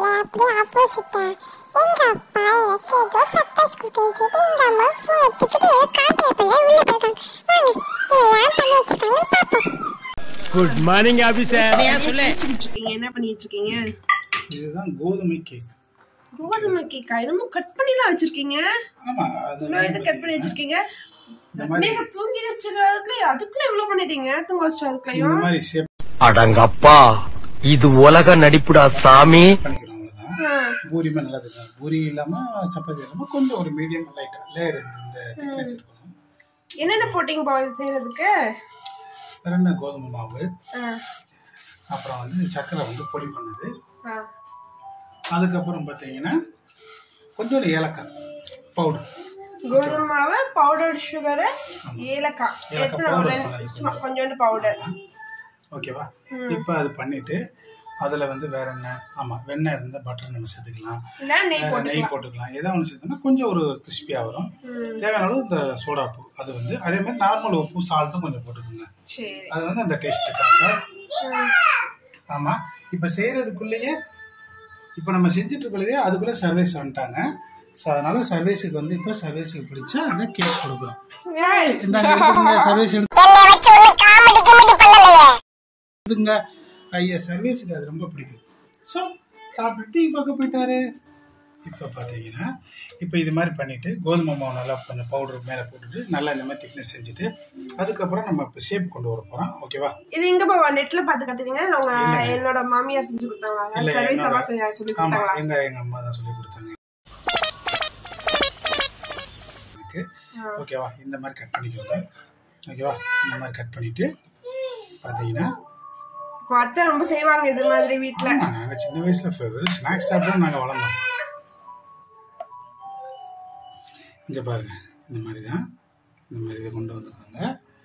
இருக்குல்ல அப்படியே ஆப்போசிட்டா எங்க அப்பா எனக்கு ஏதோ சர்ப்ரைஸ் கொடுக்குன்னு சொல்லிட்டு எங்க அம்மா ஃபோன் எடுத்துக்கிட்டு ஏதோ காப்பி பண்ண உள்ள போயிருக்காங்க வாங்க இதெல்லாம் பண்ணி வச்சுட்டாங்க பாப்போம் குட் மார்னிங் ஆபீசர் வச்சுக்கிட்டு இருக்கீங்க என்ன பண்ணிட்டு இருக்கீங்க இதுதான் கோதுமை கேக் கோதுமை கேக்கா என்னமோ கட் பண்ணிலாம் வச்சிருக்கீங்க ஆமா அது இவ்வளோ இது கட் பண்ணி வச்சிருக்கீங்க இந்த மாதிரி நேச தூங்கி வச்சிருக்கிறதுக்குள்ள அதுக்குள்ள இவ்வளவு பண்ணிட்டீங்க தூங்க வச்சிட்டு இந்த அதுக்குள்ளயும் மாதிரி ஷேப் அடங்கப்பா இது உலக நடிப்புடா சாமி பண்ணிக்கிறோம் அவ்வளவுதான் பூரி மாதிரி நல்லா தெரியும் பூரி இல்லாம சப்பாத்தி இல்லாம கொஞ்சம் ஒரு மீடியம் லைட்டா லேயர் இந்த திக்னஸ் இருக்கணும் என்னென்ன போட்டீங்க பா இது செய்யறதுக்கு வேற என்ன கோதுமை மாவு ஆ, அப்புறம் வந்து சர்க்கரை வந்து பொடி பண்ணது ஆ. அதுக்கப்புறம் பார்த்தீங்கன்னா கொஞ்சோண்டு ஏலக்காய் பவுடர் கோதுமை மாவு பவுடர் சுகர் ஏலக்காய் ஏலக்காய் எத்தனை powder ஒரு ரெண்டு- பண்ணது சும்மா கொஞ்சோண்டு பவுடர் ஓகேவா இப்போ அது பண்ணிட்டு அதுல வந்து வேற என்ன ஆமா வெண்ணெய் இருந்தா பட்டர் நம்ம சேர்த்துக்கலாம் இல்ல நெய் வேற நெய் போட்டுக்கலாம் போட்டுக்கலாம் ஏதாவது ஒன்று சேர்த்தோம்னா கொஞ்சம் ஒரு கிறிஸ்பியா வரும் தேவையான அளவு இந்த சோடாப்பு அது வந்து அதே மாதிரி நார்மல் உப்பு சால்ட்டும் கொஞ்சம் போட்டுக்கோங்க சரி அது வந்து அந்த டேஸ்ட்டுக்காக ம். ஆமா இப்போ செய்யறதுக்குள்ளேயே இப்போ நம்ம செஞ்சுட்டு இருக்கிறதே அதுக்குள்ள சர்வீஸ் வந்துட்டாங்க ஸோ அதனால சர்வீஸுக்கு வந்து இப்போ சர்வீஸுக்கு பிடிச்சா அந்த கேக் கொடுக்குறோம் ஏய், இந்த சர்வீஸ் என்னை வச்சு ஒன்றும் காமெடி கிமெடி பண்ணலையே எடுத்துங்க ஐயா சர்வீஸுக்கு அது ரொம்ப பிடிக்கும் ஸோ சாப்பிட்டு டீ பார்க்க போயிட்டாரு இப்போ பார்த்தீங்கன்னா இப்போ இது மாதிரி பண்ணிட்டு கோதுமை மாவு நல்லா கொஞ்சம் பவுடர் மேலே போட்டுட்டு நல்லா இந்த மாதிரி திக்னஸ் செஞ்சுட்டு அதுக்கப்புறம் நம்ம இப்போ ஷேப் கொண்டு வர போகிறோம் ஓகேவா இது எங்க பாவா நெட்ல பாத்து கத்துவீங்க இல்ல உங்க இல்லைங்க. என்னோட மாமியார் செஞ்சு கொடுத்தாங்களா இல்ல, சர்வீஸ் என்னோட- அம்மா செஞ்சு சொல்லி ஆமாம் கொடுத்தாங்களா எங்கள் எங்கள் அம்மா தான் சொல்லி கொடுத்தாங்க எனக்கு ஓகேவா இந்த மாதிரி கட் பண்ணிக்கோங்க ஓகேவா இந்த மாதிரி கட் பண்ணிட்டு பார்த்தீங்கன்னா இப்போ அத்தை ரொம்ப செய்வாங்க இது மாதிரி வீட்ல ஆமா நாங்கள் சின்ன வயசுல ஃப- வெறும் ஸ்நாக்ஸ் சாப்பிட்டு நாங்கள் வளர்ந்தோம் இங்கே பாருங்க இந்த மாதிரி தான் இந்த மாதிரி இதை கொண்டு வந்துக்கோங்க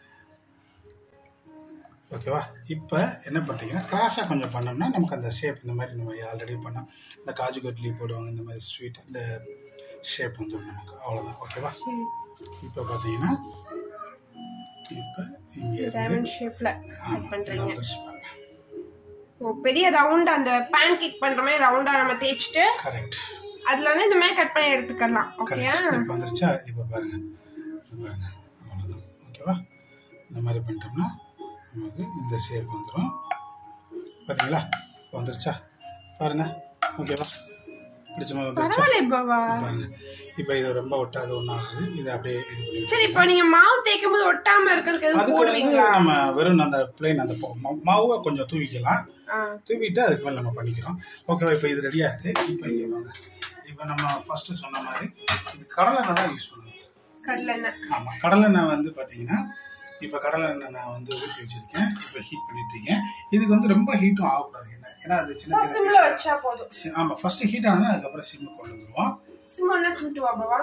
ஓகேவா இப்போ என்ன பண்ணுறீங்கன்னா கிராஸாக கொஞ்சம் பண்ணோம்னா நமக்கு அந்த ஷேப் இந்த மாதிரி நம்ம ஆல்ரெடி பண்ணோம் இந்த காஜு கட்லி போடுவாங்க இந்த மாதிரி ஸ்வீட் இந்த ஷேப் வந்துடும் நமக்கு அவ்வளோதான் ஓகேவா இப்போ பார்த்தீங்கன்னா இப்போ இங்கே இருந்து டைமண்ட் ஷேப்ல ஆமா, கட் பண்றீங்க இதான் வந்துருச்சு பாருங்க ஓ பெரிய ரவுண்ட் அந்த பேன் கேக் பண்ற மாதிரி ரவுண்டா நம்ம தேய்ச்சிட்டு கரெக்ட் அதுல வந்து இந்த மாதிரி கட் பண்ணி எடுத்துக்கலாம் ஓகேயா கரெக்ட் இப்போ வந்துருச்சா இப்போ பாருங்க இப்போ பாருங்க அவ்வளோதான் ஓகேவா இந்த மாதிரி பண்ணிட்டோம்னா நமக்கு இந்த ஷேப் வந்துடும் பார்த்தீங்களா இப்போ வந்துருச்சா பாருங்க ஓகேவா பிடிச்ச மாதிரி வந்துருச்சா பரவாயில்ல பாவா பாருங்க இப்போ இது ரொம்ப ஒட்டாது ஒன்றும் ஆகுது இதை அப்படியே இது பண்ணி சரி இப்போ நீங்க மாவு தேய்க்கும் போது ஒட்டாம இருக்கிறதுக்கு எதுவும் அதுக்கு வந்து போடுவீங்களா நம்ம வெறும் அந்த பிளெயின் அந்த ப- மா- மாவை கொஞ்சம் தூவிக்கலாம் ஆ. தூவிட்டு அதுக்கு மேலே நம்ம பண்ணிக்கிறோம் ஓகேவா இப்போ இது ரெடியாக இருக்குது இப்போ இங்கே வாங்க இப்போ நம்ம ஃபர்ஸ்ட் சொன்ன மாதிரி இது கடலை தான் யூஸ் பண்ணுவோம் கடலை எண்ணெய் ஆமாம் கடலெண்ணெய் வந்து பார்த்தீங்கன்னா இப்போ கடலெண்ணெய் நான் வந்து ஊற்றி வச்சிருக்கேன் இப்போ ஹீட் பண்ணிட்டு இருக்கேன் இதுக்கு வந்து ரொம்ப ஹீட்டும் ஆகக்கூடாது என்ன ஏன்னா அது சின்ன சிம்ல சின்ன வச்சா போதும் சி- ஆமா ஃபர்ஸ்ட் ஹீட் ஆனால் அதுக்கப்புறம் சிம்மு கொண்டு வந்துருவோம் சிம் ஒன்னா சிமிட்டு வா பாவா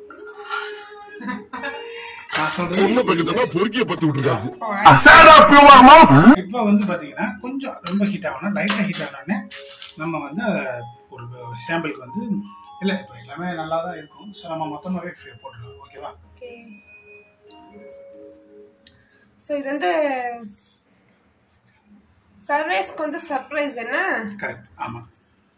நான் சொல்றது பொண்ணு பொறுக்கிய பத்து விட்டுருக்காங்க இப்போ வந்து பார்த்தீங்கன்னா கொஞ்சம் ரொம்ப ஹீட் ஆகணும் லைட்டாக ஹீட் ஆனோடனே நம்ம வந்து அதை ஒரு சாம்பிளுக்கு வந்து இல்லை இப்போ எல்லாமே நல்லா தான் இருக்கும் ஸோ நம்ம மொத்தமாகவே போட்டுடலாம் ஓகேவா ஓகே ஸோ இது வந்து சர்வேஸ்க்கு வந்து சர்ப்ரைஸ் என்ன கரெக்ட் ஆமாம்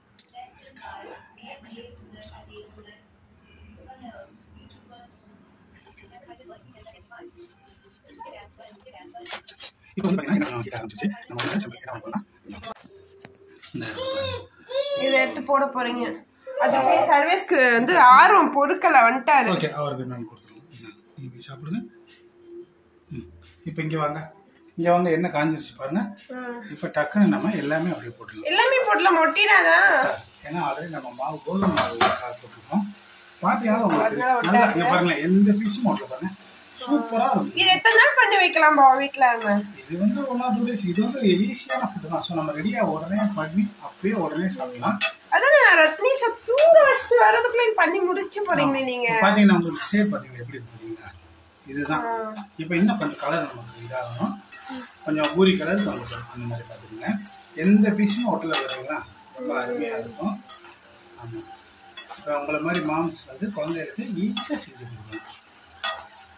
இப்போ வந்து பார்த்தீங்கன்னா என்ன ஹீட் ஆரம்பிச்சிச்சு நம்ம வந்து சாம்பிள் என்ன பண்ணலாம் இந்த இதை எடுத்து போட போறீங்க அதுக்கு சர்வேஸ்க்கு வந்து ஆர்வம் பொருட்களை வந்துட்டாரு ஓகே அவருக்கு நான் கொடுத்துருவோம் நீங்கள் சாப்பிடுங்க ம் இப்போ இங்கே வாங்க இங்கே வாங்க என்ன காஞ்சிருச்சு பாருங்க இப்போ டக்குன்னு நம்ம எல்லாமே அப்படியே போட்டுடலாம் எல்லாமே போடலாம் ஒட்டினாதான் ஏன்னா ஆல்ரெடி நம்ம மாவு கோதுமை மாவு காய போட்டிருக்கோம் பார்த்தீங்கன்னா உங்களுக்கு நல்லா இங்கே பாருங்களேன் எந்த பீஸும் ஓட்டல பாருங்க சூப்பராக இருக்கும் இது எத்தனை நாள் பண்ணி வைக்கலாம் பாவா வீட்டுல நம்ம இது வந்து ஒன் ஆர் டூ டேஸ் இது வந்து ஈஸியான ஃபுட்டு தான் ஸோ நம்ம ரெடியாக உடனே பண்ணி அப்படியே உடனே சாப்பிடலாம் அதான் நான் ரத்னீஷா தூங்க வச்சுட்டு வரதுக்குள்ள பண்ணி முடிச்சு போறீங்க நீங்க பார்த்தீங்கன்னா உங்களுக்கு ஷேப் பார்த்தீங்கன்னா எப்படி இருக்கு பார்த்தீங்களா இதுதான் இப்போ இன்னும் கொஞ்சம் கலர் நமக்கு இதாகணும் கொஞ்சம் பூரி கலர் கொஞ்சம் அந்த மாதிரி பார்த்துக்கோங்க எந்த பீஸும் ஹோட்டலில் வருவீங்களா ரொம்ப அருமையாக இருக்கும் ஆமாம் இப்போ உங்களை மாதிரி மாம்ஸ் வந்து குழந்தைகளுக்கு ஈஸியாக செஞ்சு கொடுக்கலாம்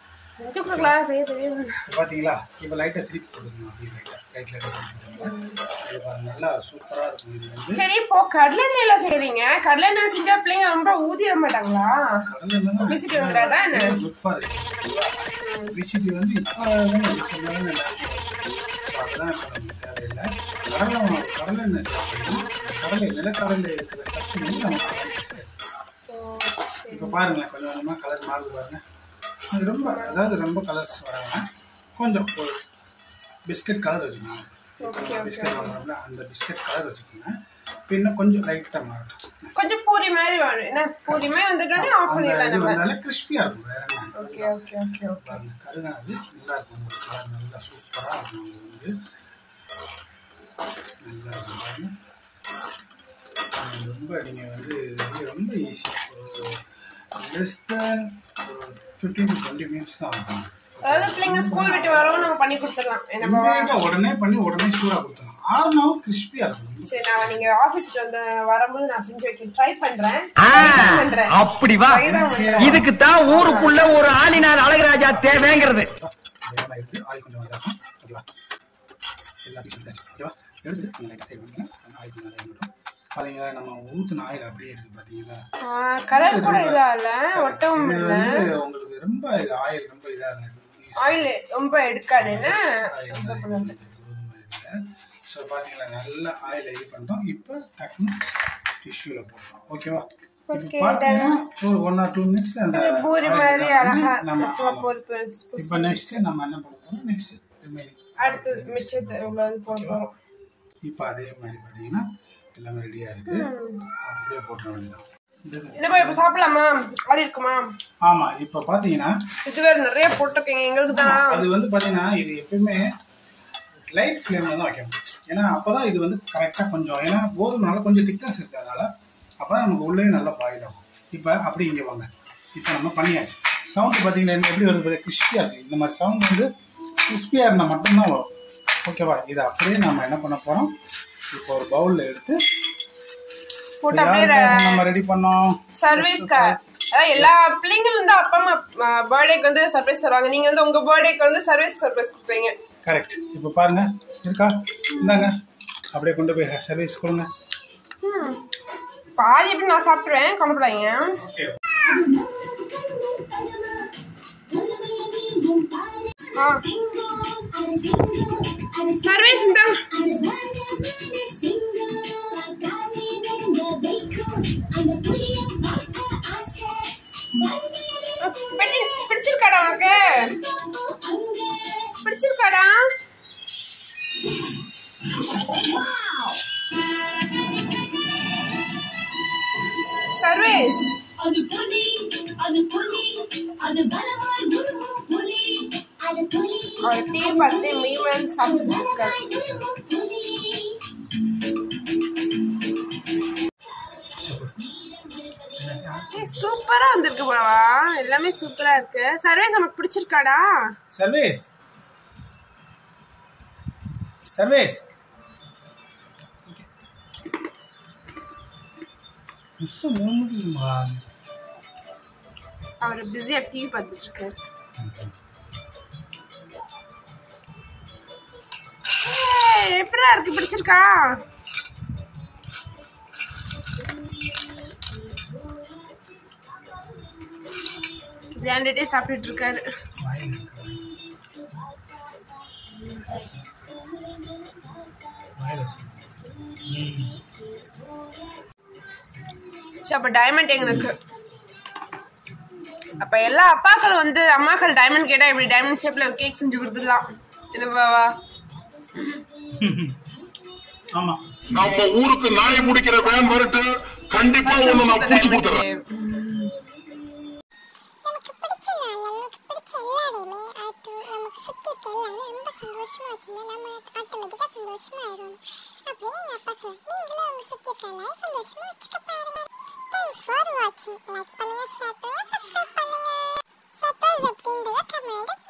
செஞ்சு கொடுக்கலாம் செய்ய தெரியும் இப்போ பார்த்தீங்களா இப்போ லைட்டாக திருப்பி போடுங்க அப்படியே லைட்டாக லைட்டில் இது பாருங்க நல்லா சூப்பராக இருக்கும் இது வந்து சரி இப்போ கடலெண்ணெயில செய்றீங்க கடலெண்ணெய் செஞ்சா பிள்ளைங்க ரொம்ப ஊதிட மாட்டாங்களா கடலில் Obesity வந்துடாதா என்ன? குட் ஃபார் ஒபிசிட்டி வந்து இப்போ ரீசெண்டாக நல்லா ஸோ அதெல்லாம் இப்போ நமக்கு தேவையில்லை கடலை கடலை எண்ணெய் சாப்பிடணும் கடலை நிலக்கடலை இருக்கிற சத்து வந்து நமக்கு உடம்புக்கு சேரும். இப்போ பாருங்களேன் கொஞ்சம் கொஞ்சமாக கலர் மாறுது பாருங்க அது ரொம்ப அதாவது ரொம்ப கலர்ஸ் வராமல் கொஞ்சம் ஒரு பிஸ்கட் கலர் வச்சுக்கோங்க Okay, okay. பிஸ்கட் வாங்குறோம்ல அந்த பிஸ்கட் கலர் வச்சுக்கோங்க பின்ன கொஞ்சம் லைட்டாக மாறட்டும் கொஞ்சம் பூரி மாதிரி வேணும் என்ன பூரிமே வந்துட்டோன்னே ஆஃப் அந்த பண்ணிடலாம் இது நம்ம வந்தாலே கிறிஸ்பியாக இருக்கும் வேற என்ன ஓகே ஓகே ஓகே ஓகே பாருங்க கருகாது நல்லா இருக்கும் உங்களுக்கு கலர் நல்லா சூப்பராக இருக்கும் இது வந்து நல்லா இருக்கும் பாருங்க அது ரொம்ப நீங்கள் வந்து இது வந்து ரொம்ப ஈஸி ஒரு லெஸ் தேன் ஒரு ஃபிஃப்டீன் டு டுவெண்ட்டி மினிட்ஸ் தான் ஆகும் அதாவது பிள்ளைங்க ஸ்கூல் விட்டு வரவும் நம்ம பண்ணி கொடுத்துடலாம் என்ன பாவா? Immediate ஆ உடனே பண்ணி உடனே சூடாக கொடுத்தலாம் ஆறுனாவும் கிறிஸ்பியாக இருக்கும் சரி நான் நீங்க ஆபீஸ்க்கு வந்து வரும்போது நான் செஞ்சு வைக்க ட்ரை பண்றேன் ஆ, Try பண்றேன் அப்படி வா Try தான் பண்றேன். இதுக்கு தான் ஊருக்குள்ள ஒரு ஆளினார் அழகராஜா தேவைங்கிறது வேகமாக இருக்குது ஆயில் கொஞ்சம் வந்தாக்கும் ஓகேவா எல்லா பீஸும் வந்தாச்சு ஓகேவா எடுத்துட்டு கொஞ்சம் லைட்டாக சைடு பண்ணுங்க ஆயில் கொஞ்சம் நல்லா இருக்கட்டும் பார்த்தீங்களா நம்ம ஊற்றின ஆயில் அப்படியே இருக்குது பார்த்தீங்களா கலர் கூட இதா இல்ல ஒட்டவும் இது இல்ல வந்து உங்களுக்கு ரொம்ப இது ஆயில் ரொம்ப இதாக இல்லை ஆயில் ரொம்ப எடுக்காது என்ன ஸோ பார்த்தீங்களா நல்ல ஆயில் இது பண்ணிட்டோம் இப்போ டக்குன்னு டிஷ்யூவில் போடுறோம் ஓகேவா இப்போ Okay, பார்த்தீங்கன்னா ஒரு ஒன் ஆர் டூ மினிட்ஸ் அந்த பூரி oil மாதிரி இது அழகா பண்ணி நம்ம பெருசா பொறு பெருசு பெருசு. இப்போ நெக்ஸ்ட் நம்ம என்ன பண்ண போறோம் நெக்ஸ்ட் ரிமைனிங் அடுத்து மிச்சத்தை இவ்வளவு போட போறோம் இப்போ அதே மாதிரி பார்த்தீங்கன்னா எல்லாமே ரெடியாக இருக்கு அப்படியே போட்டுற வேண்டியதான் இது- என்னப்பா இப்ப சாப்பிடலாமா ஆறி இருக்குமா ஆமா இப்போ பார்த்தீங்கன்னா இது வேற நிறைய போட்டிருக்கீங்க எங்களுக்கு தானா அது வந்து பார்த்தீங்கன்னா இது எப்பயுமே லைட் ஃப்ளேமில் தான் வைக்கணும் ஏன்னா அப்போ தான் இது வந்து கரெக்டாக கொஞ்சம் ஏன்னா கோதுமைனால கொஞ்சம் திக்னஸ் இருக்குது அதனால அப்போ தான் நமக்கு உள்ளே நல்லா பாயில் ஆகும் இப்போ அப்படி இங்கே வாங்க இப்போ நம்ம பண்ணியாச்சு சவுண்டு பார்த்தீங்கன்னா எனக்கு எப்படி வருது கிறிஸ்பியாக இருக்குது இந்த மாதிரி சவுண்ட் வந்து கிறிஸ்பியாக இருந்தால் மட்டும்தான் வரும் ஓகேவா இதை அப்படியே நம்ம என்ன பண்ண போகிறோம் இப்போ ஒரு பவுலில் எடுத்து போட்டு அப்படியே யாருக்காக நம்ம ரெடி பண்ணோம் சர்வீஸ்க்கு அதாவது எல்லா பிள்ளைங்களும் வந்து அப்பா அம்மா பர்த்டேக்கு வந்து சர்ப்ரைஸ் தருவாங்க நீங்க வந்து உங்க பர்த்டேக்கு வந்து சர்வீஸ் சர்ப்ரைஸ் கொடுப்பீங்க கரெக்ட் இப்போ பாருங்க இருக்கா இந்தாங்க அப்படியே கொண்டு போய் சர்வீஸ் கொடுங்க ம். பாதி எப்படி நான் சாப்பிட்டுருவேன் கவலைப்படாதீங்க ஓகே ஆ சர்வீஸ் இந்த பிடி- பிடிச்சிருக்காடா உனக்கு பிடிச்சிருக்காடா சர்வீஸ் அது புலி அது புலி அது பலமாய் உருமும் புலி அது புலி அவர் டீ பார்த்து மீன் சாப்பிட்டு இருக்காரு புலி சூப்பர் சூப்பரா வந்திருக்கு போலவா எல்லாமே சூப்பரா இருக்கு சர்வீஸ் நமக்கு பிடிச்சிருக்காடா சர்வீஸ் சர்வீஸ் மிஸ் முடியுமா அவர் பிஸியா டிவி பார்த்துட்டு இருக்காரு ஏய், எப்படிடா இருக்கு பிடிச்சிருக்கா விளையாண்டுட்டே சாப்பிட்டுட்டு இருக்காரு வாயில் இருக்கு வாயில் வச்சு ம் சரி அப்ப டைமண்ட் எங்களுக்கு அப்ப எல்லா அப்பாக்களும் வந்து அம்மாக்கள் டைமண்ட் கேட்டா இப்படி டைமண்ட் ஷேப்ல ஒரு கேக் செஞ்சு கொடுத்துடலாம் என்னவா ஆமா நம்ம ஊருக்கு நாய் முடிக்கிற வேன் வரட்டு கண்டிப்பா ஒண்ணு நான் பூச்சி கொடுத்துறேன் நமக்கு பிடிச்ச நாள் நமக்கு பிடிச்ச எல்லாரையுமே ஆற்று நமக்கு சுற்றி இருக்க எல்லாருமே ரொம்ப சந்தோஷமா வச்சிருந்தா நம்ம ஆட்டோமேட்டிக்காக சந்தோஷமா ஆயிடும் அப்படின்னு எங்கள் அப்பா சொல்லுவாங்க நீங்களும் அவங்க சுற்றி இருக்க எல்லாரும் சந்தோஷமா வச்சுக்க பாருங்க தேங்க்ஸ் ஃபார் வாட்சிங் லைக் பண்ணுங்க ஷேர் பண்ணுங்க சப்ஸ்கிரைப் பண்ணுங்க சப்போஸ் அப்படின்றத கமெண்ட்